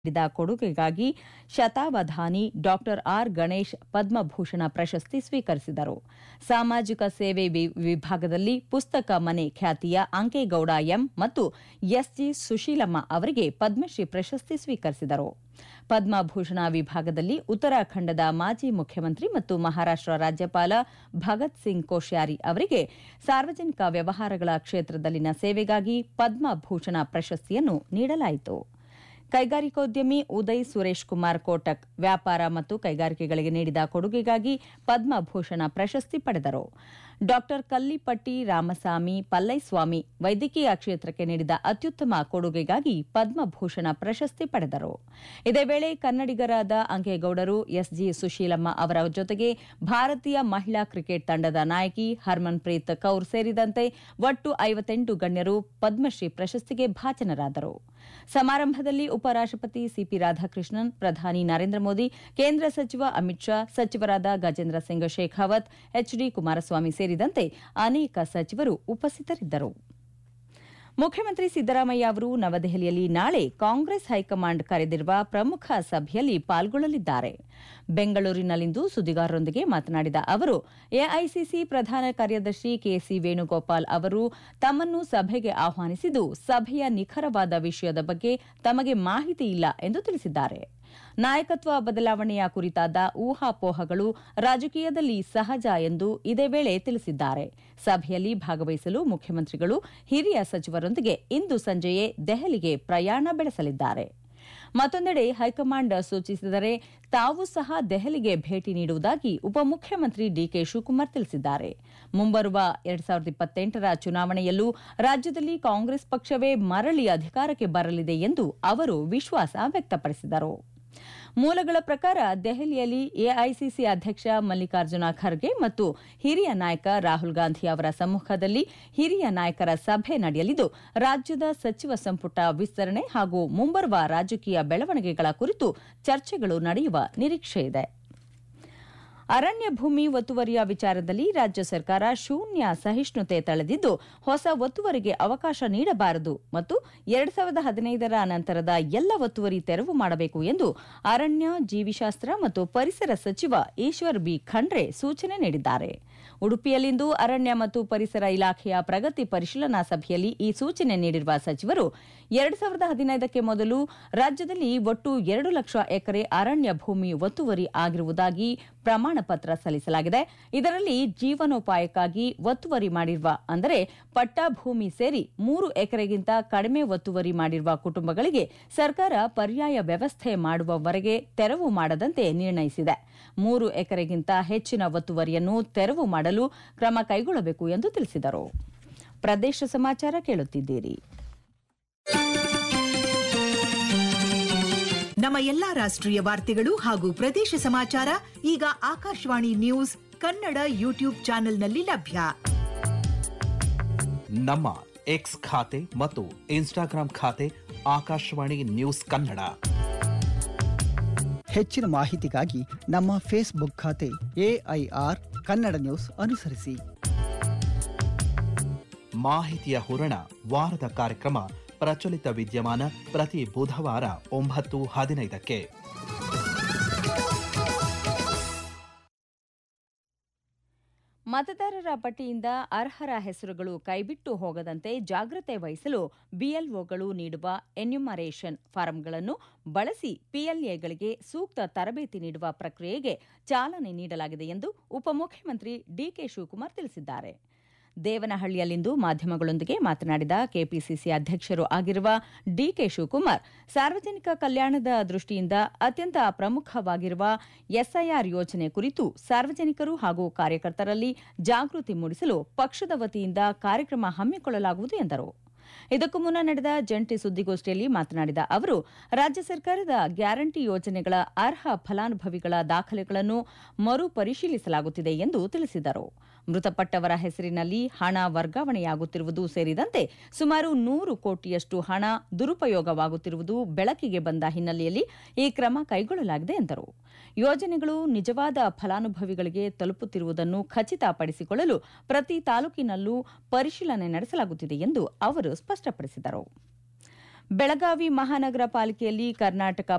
ನೀಡಿದ ಕೊಡುಗೆಗಾಗಿ ಶತಾವಧಾನಿ ಡಾಕ್ಟರ್ ಆರ್ ಗಣೇಶ್ ಪದ್ಮಭೂಷಣ ಪ್ರಶಸ್ತಿ ಸ್ವೀಕರಿಸಿದರು ಸಾಮಾಜಿಕ ಸೇವೆ ವಿ- ವಿಭಾಗದಲ್ಲಿ ಪುಸ್ತಕ ಮನೆ ಖ್ಯಾತಿಯ ಅಂಕೇಗೌಡ ಎಂ ಮತ್ತು ಎಸ್ಜಿ ಸುಶೀಲಮ್ಮ ಅವರಿಗೆ ಪದ್ಮಶ್ರೀ ಪ್ರಶಸ್ತಿ ಸ್ವೀಕರಿಸಿದರು ಪದ್ಮಭೂಷಣ ವಿಭಾಗದಲ್ಲಿ ಉತ್ತರಾಖಂಡದ ಮಾಜಿ ಮುಖ್ಯಮಂತ್ರಿ ಮತ್ತು ಮಹಾರಾಷ್ಟ್ರ ರಾಜ್ಯಪಾಲ ಭಗತ್ ಸಿಂಗ್ ಕೋಶ್ಯಾರಿ ಅವರಿಗೆ ಸಾರ್ವಜನಿಕ ವ್ಯವಹಾರಗಳ ಕ್ಷೇತ್ರದಲ್ಲಿನ ಸೇವೆಗಾಗಿ ಪದ್ಮಭೂಷಣ ಪ್ರಶಸ್ತಿಯನ್ನು ನೀಡಲಾಯಿತು ಕೈಗಾರಿಕೋದ್ಯಮಿ ಉದಯ್ ಸುರೇಶ್ ಕುಮಾರ್ ಕೋಟಕ್ ವ್ಯಾಪಾರ ಮತ್ತು ಕೈಗಾರಿಕೆಗಳಿಗೆ ನೀಡಿದ ಕೊಡುಗೆಗಾಗಿ ಪದ್ಮಭೂಷಣ ಪ್ರಶಸ್ತಿ ಪಡೆದರು ಡಾಕ್ಟರ್ ಕಲ್ಲಿಪಟ್ಟಿ ರಾಮಸ್ವಾಮಿ ಪಲ್ಲೈಸ್ವಾಮಿ ವೈದ್ಯಕೀಯ ಕ್ಷೇತ್ರಕ್ಕೆ ನೀಡಿದ ಅತ್ಯುತ್ತಮ ಕೊಡುಗೆಗಾಗಿ ಪದ್ಮಭೂಷಣ ಪ್ರಶಸ್ತಿ ಪಡೆದರು ಇದೇ ವೇಳೆ ಕನ್ನಡಿಗರಾದ ಅಂಕೇಗೌಡರು ಎಸ್ಜಿ ಸುಶೀಲಮ್ಮ ಅವರ ಜೊತೆಗೆ ಭಾರತೀಯ ಮಹಿಳಾ ಕ್ರಿಕೆಟ್ ತಂಡದ ನಾಯಕಿ ಹರ್ಮನ್ಪ್ರೀತ್ ಕೌರ್ ಸೇರಿದಂತೆ ಒಟ್ಟು ಐವತ್ತೆಂಟು ಗಣ್ಯರು ಪದ್ಮಶ್ರೀ ಪ್ರಶಸ್ತಿಗೆ ಭಾಜನರಾದರು ಸಮಾರಂಭದಲ್ಲಿ ಉಪರಾಷ್ಟಪತಿ ಸಿಪಿ ರಾಧಾಕೃಷ್ಣನ್ ಪ್ರಧಾನಿ ನರೇಂದ್ರ ಮೋದಿ ಕೇಂದ್ರ ಸಚಿವ ಅಮಿತ್ ಶಾ ಸಚಿವರಾದ ಗಜೇಂದ್ರ ಸಿಂಗ್ ಶೇಖಾವತ್ ಎಚ್ಡಿ ಕುಮಾರಸ್ವಾಮಿ ಸೇರಿದಂತೆ ಅನೇಕ ಸಚಿವರು ಉಪಸ್ಥಿತರಿದ್ದರು ಮುಖ್ಯಮಂತ್ರಿ ಸಿದ್ದರಾಮಯ್ಯ ಅವರು ನವದೆಹಲಿಯಲ್ಲಿ ನಾಳೆ ಕಾಂಗ್ರೆಸ್ ಹೈಕಮಾಂಡ್ ಕರೆದಿರುವ ಪ್ರಮುಖ ಸಭೆಯಲ್ಲಿ ಪಾಲ್ಗೊಳ್ಳಲಿದ್ದಾರೆ ಬೆಂಗಳೂರಿನಲ್ಲಿಂದು ಸುದ್ದಿಗಾರರೊಂದಿಗೆ ಮಾತನಾಡಿದ ಅವರು ಎಐಸಿಸಿ ಪ್ರಧಾನ ಕಾರ್ಯದರ್ಶಿ ಕೆಸಿ ವೇಣುಗೋಪಾಲ್ ಅವರು ತಮ್ಮನ್ನು ಸಭೆಗೆ ಆಹ್ವಾನಿಸಿದ್ದು ಸಭೆಯ ನಿಖರವಾದ ವಿಷಯದ ಬಗ್ಗೆ ತಮಗೆ ಮಾಹಿತಿ ಇಲ್ಲ ಎಂದು ತಿಳಿಸಿದ್ದಾರೆ ನಾಯಕತ್ವ ಬದಲಾವಣೆಯ ಕುರಿತಾದ ಊಹಾಪೋಹಗಳು ರಾಜಕೀಯದಲ್ಲಿ ಸಹಜ ಎಂದು ಇದೇ ವೇಳೆ ತಿಳಿಸಿದ್ದಾರೆ ಸಭೆಯಲ್ಲಿ ಭಾಗವಹಿಸಲು ಮುಖ್ಯಮಂತ್ರಿಗಳು ಹಿರಿಯ ಸಚಿವರೊಂದಿಗೆ ಇಂದು ಸಂಜೆಯೇ ದೆಹಲಿಗೆ ಪ್ರಯಾಣ ಬೆಳೆಸಲಿದ್ದಾರೆ ಮತ್ತೊಂದೆಡೆ ಹೈಕಮಾಂಡ್ ಸೂಚಿಸಿದರೆ ತಾವು ಸಹ ದೆಹಲಿಗೆ ಭೇಟಿ ನೀಡುವುದಾಗಿ ಉಪಮುಖ್ಯಮಂತ್ರಿ ಡಿಕೆ ಶಿವಕುಮಾರ್ ತಿಳಿಸಿದ್ದಾರೆ ಮುಂಬರುವ ಎರಡ್ ಸಾವಿರದ ಇಪ್ಪತ್ತೆಂಟರ ಚುನಾವಣೆಯಲ್ಲೂ ರಾಜ್ಯದಲ್ಲಿ ಕಾಂಗ್ರೆಸ್ ಪಕ್ಷವೇ ಮರಳಿ ಅಧಿಕಾರಕ್ಕೆ ಬರಲಿದೆ ಎಂದು ಅವರು ವಿಶ್ವಾಸ ವ್ಯಕ್ತಪಡಿಸಿದರು ಮೂಲಗಳ ಪ್ರಕಾರ ದೆಹಲಿಯಲ್ಲಿ ಎಐಸಿಸಿ ಅಧ್ಯಕ್ಷ ಮಲ್ಲಿಕಾರ್ಜುನ ಖರ್ಗೆ ಮತ್ತು ಹಿರಿಯ ನಾಯಕ ರಾಹುಲ್ ಗಾಂಧಿ ಅವರ ಸಮ್ಮುಖದಲ್ಲಿ ಹಿರಿಯ ನಾಯಕರ ಸಭೆ ನಡೆಯಲಿದ್ದು ರಾಜ್ಯದ ಸಚಿವ ಸಂಪುಟ ವಿಸ್ತರಣೆ ಹಾಗೂ ಮುಂಬರುವ ರಾಜಕೀಯ ಬೆಳವಣಿಗೆಗಳ ಕುರಿತು ಚರ್ಚೆಗಳು ನಡೆಯುವ ನಿರೀಕ್ಷೆಯಿದೆ ಅರಣ್ಯ ಭೂಮಿ ಒತ್ತುವರಿಯ ವಿಚಾರದಲ್ಲಿ ರಾಜ್ಯ ಸರ್ಕಾರ ಶೂನ್ಯ ಸಹಿಷ್ಣುತೆ ತಳೆದಿದ್ದು ಹೊಸ ಒತ್ತುವರಿಗೆ ಅವಕಾಶ ನೀಡಬಾರದು ಮತ್ತು ಎರಡ್ ಸಾವಿರದ ಹದಿನೈದರ ನಂತರದ ಎಲ್ಲ ಒತ್ತುವರಿ ತೆರವು ಮಾಡಬೇಕು ಎಂದು ಅರಣ್ಯ ಜೀವಿಶಾಸ್ತ್ರ ಮತ್ತು ಪರಿಸರ ಸಚಿವ ಈಶ್ವರ್ ಬಿ ಖಂಡ್ರೆ ಸೂಚನೆ ನೀಡಿದ್ದಾರೆ ಉಡುಪಿಯಲ್ಲಿಂದು ಅರಣ್ಯ ಮತ್ತು ಪರಿಸರ ಇಲಾಖೆಯ ಪ್ರಗತಿ ಪರಿಶೀಲನಾ ಸಭೆಯಲ್ಲಿ ಈ ಸೂಚನೆ ನೀಡಿರುವ ಸಚಿವರು ಎರಡ್ ಸಾವಿರದ ಹದಿನೈದಕ್ಕೆ ಮೊದಲು ರಾಜ್ಯದಲ್ಲಿ ಒಟ್ಟು ಎರಡು ಲಕ್ಷ ಎಕರೆ ಅರಣ್ಯ ಭೂಮಿ ಒತ್ತುವರಿ ಆಗಿರುವುದಾಗಿ ಪ್ರಮಾಣ ಪತ್ರ ಸಲ್ಲಿಸಲಾಗಿದೆ ಇದರಲ್ಲಿ ಜೀವನೋಪಾಯಕ್ಕಾಗಿ ಒತ್ತುವರಿ ಮಾಡಿರುವ ಅಂದರೆ ಪಟ್ಟಾ ಭೂಮಿ ಸೇರಿ ಮೂರು ಎಕರೆಗಿಂತ ಕಡಿಮೆ ಒತ್ತುವರಿ ಮಾಡಿರುವ ಕುಟುಂಬಗಳಿಗೆ ಸರ್ಕಾರ ಪರ್ಯಾಯ ವ್ಯವಸ್ಥೆ ಮಾಡುವವರೆಗೆ ತೆರವು ಮಾಡದಂತೆ ನಿರ್ಣಯಿಸಿದೆ ಮೂರು ಎಕರೆಗಿಂತ ಹೆಚ್ಚಿನ ಒತ್ತುವರಿಯನ್ನು ತೆರವು ಮಾಡಲು ಕ್ರಮ ಕೈಗೊಳ್ಳಬೇಕು ಎಂದು ತಿಳಿಸಿದರು ಪ್ರದೇಶ ಸಮಾಚಾರ ಕೇಳುತ್ತಿದ್ದೀರಿ ನಮ್ಮ ಎಲ್ಲಾ ರಾಷ್ಟ್ರೀಯ ವಾರ್ತೆಗಳು ಹಾಗೂ ಪ್ರದೇಶ ಸಮಾಚಾರ ಈಗ ಆಕಾಶವಾಣಿ ನ್ಯೂಸ್ ಕನ್ನಡ ಯೂಟ್ಯೂಬ್ ಚಾನೆಲ್ನಲ್ಲಿ ಲಭ್ಯ ನಮ್ಮ ಎಕ್ಸ್ ಖಾತೆ ಮತ್ತು ಇನ್ಸ್ಟಾಗ್ರಾಂ ಖಾತೆ ಆಕಾಶವಾಣಿ ನ್ಯೂಸ್ ಕನ್ನಡ ಹೆಚ್ಚಿನ ಮಾಹಿತಿಗಾಗಿ ನಮ್ಮ ಫೇಸ್ಬುಕ್ ಖಾತೆ ಎಐಆರ್ ಕನ್ನಡ ನ್ಯೂಸ್ ಅನುಸರಿಸಿ ಮಾಹಿತಿಯ ಹೂರಣ ವಾರದ ಕಾರ್ಯಕ್ರಮ ಪ್ರಚಲಿತ ವಿದ್ಯಮಾನ ಪ್ರತಿ ಬುಧವಾರ ಒಂಬತ್ತು ಹದಿನೈದಕ್ಕೆ ಮತದಾರರ ಪಟ್ಟಿಯಿಂದ ಅರ್ಹರ ಹೆಸರುಗಳು ಕೈಬಿಟ್ಟು ಹೋಗದಂತೆ ಜಾಗ್ರತೆ ವಹಿಸಲು ಬಿಎಲ್ಒಗಳು ನೀಡುವ ಎನ್ಯುಮರೇಷನ್ ಫಾರಂಗಳನ್ನು ಬಳಸಿ ಪಿಎಲ್ಎಗಳಿಗೆ ಸೂಕ್ತ ತರಬೇತಿ ನೀಡುವ ಪ್ರಕ್ರಿಯೆಗೆ ಚಾಲನೆ ನೀಡಲಾಗಿದೆ ಎಂದು ಉಪಮುಖ್ಯಮಂತ್ರಿ ಡಿಕೆ ಶಿವಕುಮಾರ್ ತಿಳಿಸಿದ್ದಾರೆ ದೇವನಹಳ್ಳಿಯಲ್ಲಿಂದು ಮಾಧ್ಯಮಗಳೊಂದಿಗೆ ಮಾತನಾಡಿದ ಕೆಪಿಸಿಸಿ ಅಧ್ಯಕ್ಷರು ಆಗಿರುವ ಡಿಕೆ ಶಿವಕುಮಾರ್ ಸಾರ್ವಜನಿಕ ಕಲ್ಯಾಣದ ದೃಷ್ಟಿಯಿಂದ ಅತ್ಯಂತ ಪ್ರಮುಖವಾಗಿರುವ ಎಸ್ಐಆರ್ ಯೋಜನೆ ಕುರಿತು ಸಾರ್ವಜನಿಕರು ಹಾಗೂ ಕಾರ್ಯಕರ್ತರಲ್ಲಿ ಜಾಗೃತಿ ಮೂಡಿಸಲು ಪಕ್ಷದ ವತಿಯಿಂದ ಕಾರ್ಯಕ್ರಮ ಹಮ್ಮಿಕೊಳ್ಳಲಾಗುವುದು ಎಂದರು ಇದಕ್ಕೂ ಮುನ್ನ ನಡೆದ ಜಂಟಿ ಸುದ್ದಿಗೋಷ್ಠಿಯಲ್ಲಿ ಮಾತನಾಡಿದ ಅವರು ರಾಜ್ಯ ಸರ್ಕಾರದ ಗ್ಯಾರಂಟಿ ಯೋಜನೆಗಳ ಅರ್ಹ ಫಲಾನುಭವಿಗಳ ದಾಖಲೆಗಳನ್ನು ಮರುಪರಿಶೀಲಿಸಲಾಗುತ್ತಿದೆ ಎಂದು ತಿಳಿಸಿದರು ಮೃತಪಟ್ಟವರ ಹೆಸರಿನಲ್ಲಿ ಹಣ ವರ್ಗಾವಣೆಯಾಗುತ್ತಿರುವುದು ಸೇರಿದಂತೆ ಸುಮಾರು ನೂರು ಕೋಟಿಯಷ್ಟು ಹಣ ದುರುಪಯೋಗವಾಗುತ್ತಿರುವುದು ಬೆಳಕಿಗೆ ಬಂದ ಹಿನ್ನೆಲೆಯಲ್ಲಿ ಈ ಕ್ರಮ ಕೈಗೊಳ್ಳಲಾಗಿದೆ ಎಂದರು ಯೋಜನೆಗಳು ನಿಜವಾದ ಫಲಾನುಭವಿಗಳಿಗೆ ತಲುಪುತ್ತಿರುವುದನ್ನು ಖಚಿತಪಡಿಸಿಕೊಳ್ಳಲು ಪ್ರತಿ ತಾಲೂಕಿನಲ್ಲೂ ಪರಿಶೀಲನೆ ನಡೆಸಲಾಗುತ್ತಿದೆ ಎಂದು ಅವರು ಸ್ಪಷ್ಟಪಡಿಸಿದರು ಬೆಳಗಾವಿ ಮಹಾನಗರ ಪಾಲಿಕೆಯಲ್ಲಿ ಕರ್ನಾಟಕ